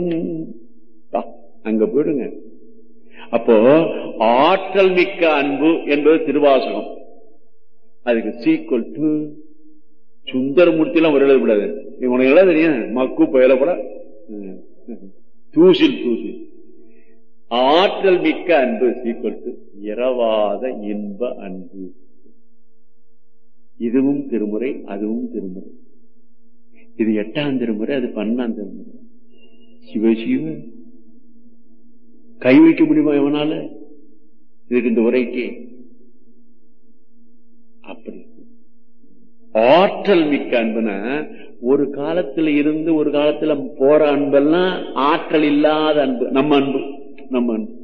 பா, அங்க போயிடுங்க அப்போ ஆற்றல் மிக்க அன்பு என்பது திருவாசகம் அதுக்கு சீக்குவல் டு சுந்தரமூர்த்தி எல்லாம் ஒரு எழுதக்கூடாது உனக்கு எல்லாம் தெரியும் மக்கு புயல கூட ம், ம். தூசில் தூசில் ஆற்றல் மிக்க அன்பு சீக்குவல் டு இரவாத இன்ப அன்பு இதுவும் திருமுறை அதுவும் திருமுறை இது எட்டாம் திருமுறை அது பன்னெண்டாம் திருமுறை சிவ சிவ கை வைக்க முடியுமா எவனால இதுக்கு இந்த உரைக்கு அப்படி ஆற்றல் மிக்க அன்புனா ஒரு காலத்துல இருந்து ஒரு காலத்துல போற அன்பெல்லாம் ஆற்றல் இல்லாத அன்பு நம்ம அன்பு நம்ம அன்பு